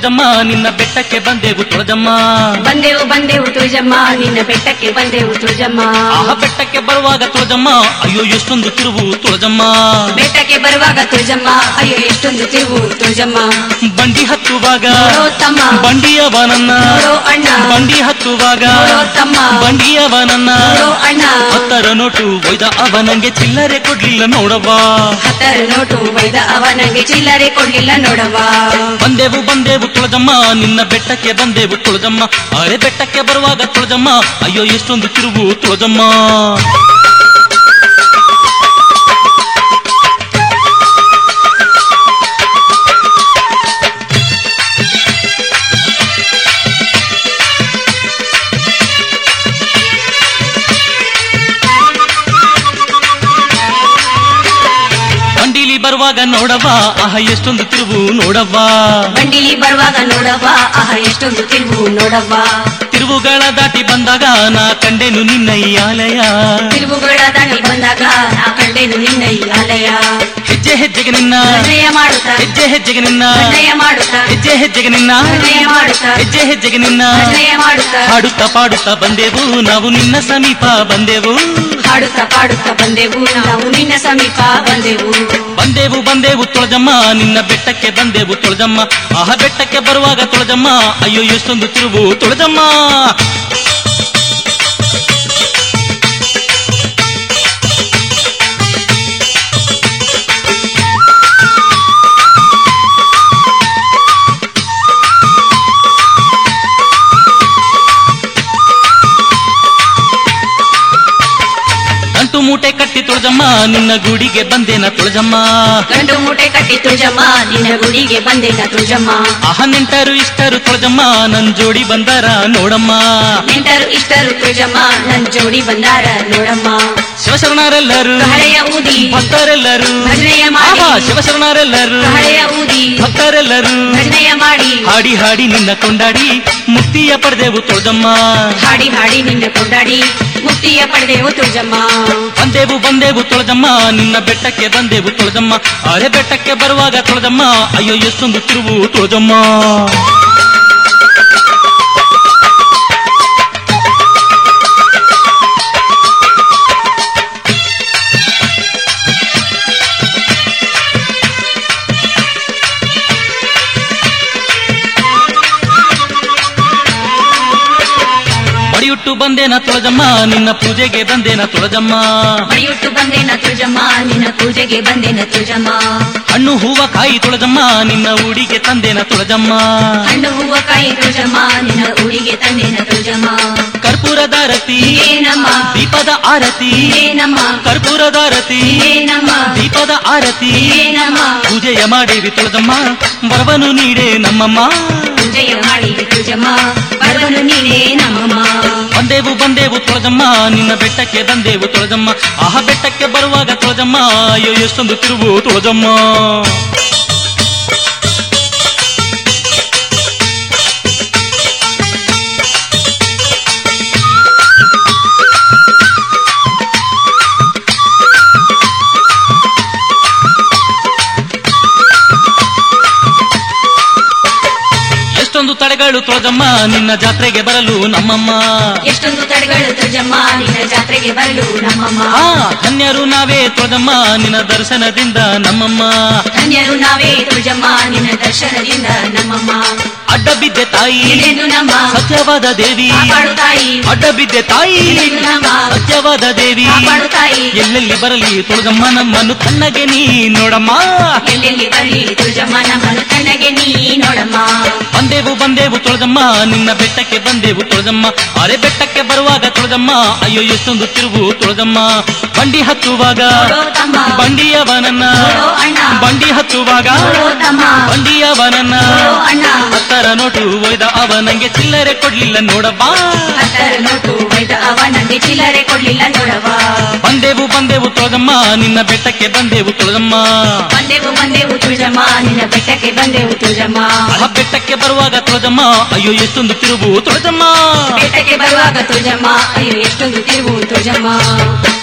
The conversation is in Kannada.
ತುಳಜಮ್ಮ ನಿನ್ನ ಬೆಟ್ಟಕ್ಕೆ ಬಂದೆವು ತುಳಜಮ್ಮ ಬಂದೆವು ಬಂದೆವು ತುಳಜಮ್ಮ ನಿನ್ನ ಬೆಟ್ಟಕ್ಕೆ ಬಂದೆವು ತುಳಜಮ್ಮ ಆಹ ಬೆಟ್ಟಕ್ಕೆ ಬರುವಾಗ ತುಳಜಮ್ಮ ಅಯ್ಯೋ ಎಷ್ಟೊಂದು ತಿರುವು ತುಳಜಮ್ಮ ಬೆಟ್ಟಕ್ಕೆ ಬರುವಾಗ ತುಳಜಮ್ಮ ಅಯ್ಯೋ ಎಷ್ಟೊಂದು ತಿರುವು ತುಳಜಮ್ಮ ಬಂಡಿ ಹತ್ತುವಾಗ ನೋಡೋ ತಮ್ಮ ಬಂಡಿಯವನನ್ನ ನೋಡೋ ಅಣ್ಣ ಬಂಡಿ ಹತ್ತುವಾಗ ನೋಡೋ ತಮ್ಮ ಬಂಡಿಯವನನ್ನ ನೋಡೋ ಅಣ್ಣ ಹತ್ತರ ನೋಟು ಒಯ್ದ ಅವನಂಗೆ ಚಿಲ್ಲರೆ ಕೊಡ್ಲಿಲ್ಲ ನೋಡವ್ವ ಹತ್ತರ ನೋಟು ಒಯ್ದ ಅವ ನಂಗೆ ಚಿಲ್ಲರೆ ಕೊಡ್ಲಿಲ್ಲ ನೋಡವ್ವ ಬಂದೆವು ಬಂದೆವು ತುಳಜಮ್ಮ ನಿನ್ನ ಬೆಟ್ಟಕ್ಕೆ ಬಂದೆವು ತುಳಜಮ್ಮ ಅರೆ ಬೆಟ್ಟಕ್ಕೆ ಬರುವಾಗ ತುಳಜಮ್ಮ ಅಯ್ಯೋ ಎಷ್ಟೊಂದು ತಿರುವು ತುಳಜಮ್ಮ ಬಂಡಿಲಿ ಬರುವಾಗ ನೋಡವ್ವ ಆಹ ಎಷ್ಟೊಂದು ತಿರುವು ನೋಡವ್ವ ಬಂಡಿಲಿ ಬರುವಾಗ ನೋಡವ್ವ ಆಹ ಎಷ್ಟೊಂದು ತಿರುವು ನೋಡವ್ವ ತಿರುವುಗಳ ದಾಟಿ ಬಂದಾಗ ನಾ ಕಂಡೆನು ನಿನ್ನ ಈ ಆಲಯ ತಿರುವುಗಳ ದಾಟಿ ಬಂದಾಗ ನಾ ಕಂಡೆನು ನಿನ್ನ ಈ ಆಲಯ ಹೆಜ್ಜೆ ಹೆಜ್ಜೆಗೆ ನಿನ್ನ ಅನ್ವಯ ಮಾಡುತ್ತಾ ಹೆಜ್ಜೆ ಹೆಜ್ಜೆಗೆ ನಿನ್ನ ಅನ್ವಯ ಮಾಡುತ್ತಾ ಹೆಜ್ಜೆ ಹೆಜ್ಜೆಗೆ ನಿನ್ನ ಅನ್ವಯ ಮಾಡುತ್ತಾ ಹೆಜ್ಜೆ ಹೆಜ್ಜೆಗೆ ನಿನ್ನ ಅನ್ವಯ ಮಾಡುತ್ತಾ ಹಾಡುತ್ತಾ ಪಾಡುತ್ತಾ ಬಂದೆವು ನಾವು ನಿನ್ನ ಸಮೀಪ ಬಂದೆವು ಹಾಡುತ್ತಾ ಪಾಡುತ್ತಾ ಬಂದೆವು ನಾವು ನಿನ್ನ ಸಮೀಪ ಬಂದೆವು ಬಂದೆವು ಬಂದೆವು ತುಳಜಮ್ಮ ನಿನ್ನ ಬೆಟ್ಟಕ್ಕೆ ಬಂದೆವು ತುಳಜಮ್ಮ ಆಹ ಬೆಟ್ಟಕ್ಕೆ ಬರುವಾಗ ತುಳಜಮ್ಮ ಅಯ್ಯೋ ಎಷ್ಟೊಂದು ತಿರುವು ತುಳಜಮ್ಮ ಗಂಟು ಮೂಟೆ ಕಟ್ಟಿ ತುಳಜಮ್ಮ ನಿನ್ನ ಗುಡಿಗೆ ಬಂದೇನ ತುಳಜಮ್ಮ ಗಂಡು ಮೂಟೆ ಕಟ್ಟಿ ತುಳಜಮ್ಮ ನಿನ್ನ ಗುಡಿಗೆ ಬಂದೆನ ತುಳಜಮ್ಮ ಆಹ ನೆಂಟರು ಇಷ್ಟರು ತುಳಜಮ್ಮ ನನ್ ಜೋಡಿ ಬಂದಾರ ನೋಡಮ್ಮ ನೆಂಟರು ಇಷ್ಟರು ತುಳಜಮ್ಮ ನನ್ ಜೋಡಿ ಬಂದಾರ ನೋಡಮ್ಮ ಶಿವಶರಣರೆಲ್ಲರೂ ಕಹಳೆಯ ಊದಿ ಭಕ್ತರೆಲ್ಲರೂ ಭಜನೆಯ ಮಾಡಿ ಆಹಾ ಶಿವಶರಣರೆಲ್ಲರೂ ಕಹಳೆಯ ಊದಿ ಭಕ್ತರೆಲ್ಲರೂ ಭಜನೆಯ ಮಾಡಿ ಹಾಡಿ ಹಾಡಿ ನಿನ್ನ ಕೊಂಡಾಡಿ ಮುಕ್ತಿಯ ಪಡೆದೆವು ತುಳಜಮ್ಮ ಹಾಡಿ ಹಾಡಿ ನಿನ್ನ ಕೊಂಡಾಡಿ ಮುಕ್ತಿಯ ಪಡೆದೆವು ತುಳಜಮ್ಮ ಬಂದೆವು ಬಂದೆವು ತುಳಜಮ್ಮ ನಿನ್ನ ಬೆಟ್ಟಕ್ಕೆ ಬಂದೆವು ತುಳಜಮ್ಮ ಅರೆ ಬೆಟ್ಟಕ್ಕೆ ಬರುವಾಗ ತುಳಜಮ್ಮ ಅಯ್ಯೋ ಎಷ್ಟೊಂದು ತಿರುವು ತುಳಜಮ್ಮ ಮಡಿಯುಟ್ಟು ಬಂದೇನ ತುಳಜಮ್ಮ ನಿನ್ನ ಪೂಜೆಗೆ ಬಂದೇನ ತುಳಜಮ್ಮ ಮಡಿಯುಟ್ಟು ಬಂದೆನ ತುಳಜಮ್ಮ ನಿನ್ನ ಪೂಜೆಗೆ ಬಂದೆನ ತುಳಜಮ್ಮ ಹಣ್ಣು ಹೂವ ಕಾಯಿ ತುಳಜಮ್ಮ ನಿನ್ನ ಊಡಿಗೆ ತಂದೇನ ತುಳಜಮ್ಮ ಹಣ್ಣು ಹೂವ ಕಾಯಿ ತುಳಜಮ್ಮ ನಿನ್ನ ಊರಿಗೆ ತಂದೆನ ತುಳಜಮ್ಮ ಕರ್ಪೂರದ ಆರತಿ ಏನಮ್ಮ ದೀಪದ ಆರತಿ ಏನಮ್ಮ ಕರ್ಪೂರದ ಆರತಿ ಏನಮ್ಮ ದೀಪದ ಆರತಿ ಏನಮ್ಮ ಪೂಜೆಯ ಮಾಡೇವಿ ತುಳಜಮ್ಮ ಬರವನು ನೀಡೇ ನಮ್ಮಮ್ಮ ಪೂಜೆಯ ಮಾಡಿ ತುಳಜಮ್ಮ ಬರವನು ನೀನೇ ನಮ್ಮಮ್ಮ ಬಂದೆವು ಬಂದೆವು ತುಳಜಮ್ಮ ನಿನ್ನ ಬೆಟ್ಟಕ್ಕೆ ಬಂದೆವು ತುಳಜಮ್ಮ ಆಹ ಬೆಟ್ಟಕ್ಕೆ ಬರುವಾಗ ತುಳಜಮ್ಮ ಅಯ್ಯೋ ಎಷ್ಟೊಂದು ತಿರುವು ತುಳಜಮ್ಮ ಎಷ್ಟೊಂದು ತಡೆಗಳು ತುಳಜಮ್ಮ ನಿನ್ನ ಜಾತ್ರೆಗೆ ಬರಲು ನಮ್ಮಮ್ಮ ಎಷ್ಟೊಂದು ತಡೆಗಳು ತುಳಜಮ್ಮ ನಿನ್ನ ಜಾತ್ರೆಗೆ ಬರಲು ನಮ್ಮಮ್ಮ ಆ ಧನ್ಯರು ನಾವೇ ತುಳಜಮ್ಮ ನಿನ್ನ ದರ್ಶನದಿಂದ ನಮ್ಮಮ್ಮ ಧನ್ಯರು ನಾವೇ ತುಳಜಮ್ಮ ನಿನ್ನ ದರ್ಶನದಿಂದ ನಮ್ಮಮ್ಮ ಅಡ್ಡ ಬಿದ್ದೆ ತಾಯಿ ಇದೇನು ನಮ್ಮ ಸತ್ಯವಾದ ದೇವಿ ಕಾಪಾಡು ತಾಯಿ ಅಡ್ಡ ಬಿದ್ದೆ ತಾಯಿ ಇದೇನು ನಮ್ಮ ಸತ್ಯವಾದ ದೇವಿ ಕಾಪಾಡು ತಾಯಿ ಎಲ್ಲೆಲ್ಲಿ ಬರಲಿ ತುಳಜಮ್ಮ ನಮ್ಮನ್ನು ಕಣ್ಣಗೆ ನೀ ನೋಡಮ್ಮ ಎಲ್ಲೆಲ್ಲಿ ಬರಲಿ ತುಳಜಮ್ಮ ನಮ್ಮನ್ನು ಕಣ್ಣಗೆ ನೀ ನೋಡಮ್ಮ ಬಂದೆವು ಬಂದೆವು ತುಳಜಮ್ಮ ನಿನ್ನ ಬೆಟ್ಟಕ್ಕೆ ಬಂದೆವು ತುಳಜಮ್ಮ ಅರೆ ಬೆಟ್ಟಕ್ಕೆ ಬರುವಾಗ ತುಳಜಮ್ಮ ಅಯ್ಯೋ ಎಷ್ಟೊಂದು ತಿರುವು ತುಳಜಮ್ಮ ಬಂಡಿ ಹತ್ತುವಾಗ ನೋಡೋ ತಮ್ಮ ಬಂಡಿಯವನನ್ನ ನೋಡೋ ಅಣ್ಣ ಬಂಡಿ ಹತ್ತುವಾಗ ನೋಡೋ ತಮ್ಮ ಬಂಡಿಯವನನ್ನ ನೋಡೋ ಅಣ್ಣ ಹತ್ತರ ನೋಟು ಒಯ್ದ ಅವನಂಗೆ ಚಿಲ್ಲರೆ ಕೊಡ್ಲಿಲ್ಲ ನೋಡವ್ವ ಹತ್ತರ ನೋಟು ಒಯ್ದ ಅವ ನಂಗೆ ಚಿಲ್ಲರೆ ಕೊಡ್ಲಿಲ್ಲ ನೋಡವ್ವ ಬಂದೆವು ಬಂದೆವು ತುಳಜಮ್ಮ ನಿನ್ನ ಬೆಟ್ಟಕ್ಕೆ ಬಂದೆವು ತುಳಜಮ್ಮ ಬಂದೆವು ಬಂದೆವು ತುಳಜಮ್ಮ ನಿನ್ನ ಬೆಟ್ಟಕ್ಕೆ ಬಂದೆವು ತುಳಜಮ್ಮ ಆ ಬೆಟ್ಟಕ್ಕೆ ಬರುವಾಗ ತುಳಜಮ್ಮ ಅಯ್ಯೋ ಎಷ್ಟೊಂದು ತಿರುವು ತುಳಜಮ್ಮ ಬೆಟ್ಟಕ್ಕೆ ಬರುವಾಗ ತುಳಜಮ್ಮ ಅಯ್ಯೋ ಎಷ್ಟೊಂದು ತಿರುವು ತುಳಜಮ್ಮ